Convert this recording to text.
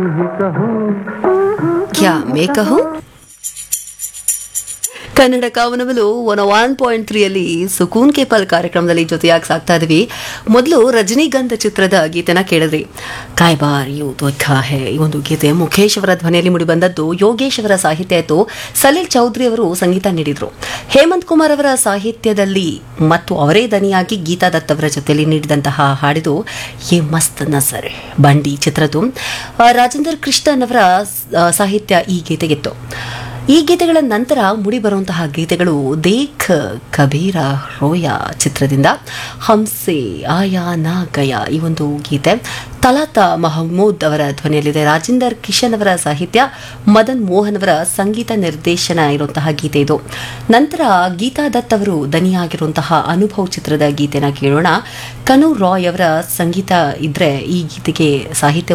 ಕ್ಯಾ ಮೇ ಕಹು ಕನ್ನಡ ಕಾವನವಲು ಒನ್ ಒನ್ ಪಾಯಿಂಟ್ ತ್ರೀಯಲ್ಲಿ ಸುಕೂನ್ ಕೆ ಪಲ್ ಕಾರ್ಯಕ್ರಮದಲ್ಲಿ ಜೊತೆಯಾಗಿ ಸಾಕ್ತಾ ಇದೀವಿ ಮೊದಲು ರಜನಿಗಂಧ ಚಿತ್ರದ ಗೀತೆನ ಕೇಳಿದ್ರಿ ಕಾಯ್ ಬಾರ್ ಯು ದ್ವಖ ಹೇ ಈ ಒಂದು ಗೀತೆ ಮುಖೇಶ್ ಅವರ ಧ್ವನಿಯಲ್ಲಿ ಮೂಡಿಬಂದದ್ದು ಯೋಗೇಶ್ ಅವರ ಸಾಹಿತ್ಯ ಆಯಿತು ಸಲೀಲ್ ಚೌಧರಿ ಅವರು ಸಂಗೀತ ನೀಡಿದ್ರು ಹೇಮಂತ್ ಕುಮಾರ್ ಅವರ ಸಾಹಿತ್ಯದಲ್ಲಿ ಮತ್ತು ಅವರೇ ದನಿಯಾಗಿ ಗೀತಾ ದತ್ ಅವರ ಜೊತೆಯಲ್ಲಿ ನೀಡಿದಂತಹ ಹಾಡಿದು ಯೇ ಮಸ್ತ್ ನಸರ್ ಬಂಡಿ ಚಿತ್ರದ್ದು ಆ, ರಾಜೇಂದ್ರ ಕೃಷ್ಣನ್ ಅವರ ಆ, ಸಾಹಿತ್ಯ ಈ ಗೀತೆಗಿತ್ತು ಈ ಗೀತೆಗಳ ನಂತರ ಮುಡಿ ಬರುವಂತಹ ಗೀತೆಗಳು ದೇಖ್ ಕಬೀರ ರೋಯ ಚಿತ್ರದಿಂದ ಹಂಸೆ ಆಯಾ ನಾ ಗಯ ಈ ಒಂದು ಗೀತೆ ತಲಾತ ಮಹಮೂದ್ ಅವರ ಧ್ವನಿಯಲ್ಲಿದೆ ರಾಜೇಂದರ್ ಕಿಶನ್ ಅವರ ಸಾಹಿತ್ಯ ಮದನ್ ಮೋಹನ್ ಅವರ ಸಂಗೀತ ನಿರ್ದೇಶನ ಇರುವಂತಹ ಗೀತೆ ಇದು ನಂತರ ಗೀತಾ ದತ್ ಅವರು ದನಿಯಾಗಿರುವಂತಹ ಅನುಭವ್ ಚಿತ್ರದ ಗೀತೆನ ಕೇಳೋಣ ಕನು ರಾಯ್ ಅವರ ಸಂಗೀತ ಇದ್ರೆ ಈ ಗೀತೆಗೆ ಸಾಹಿತ್ಯ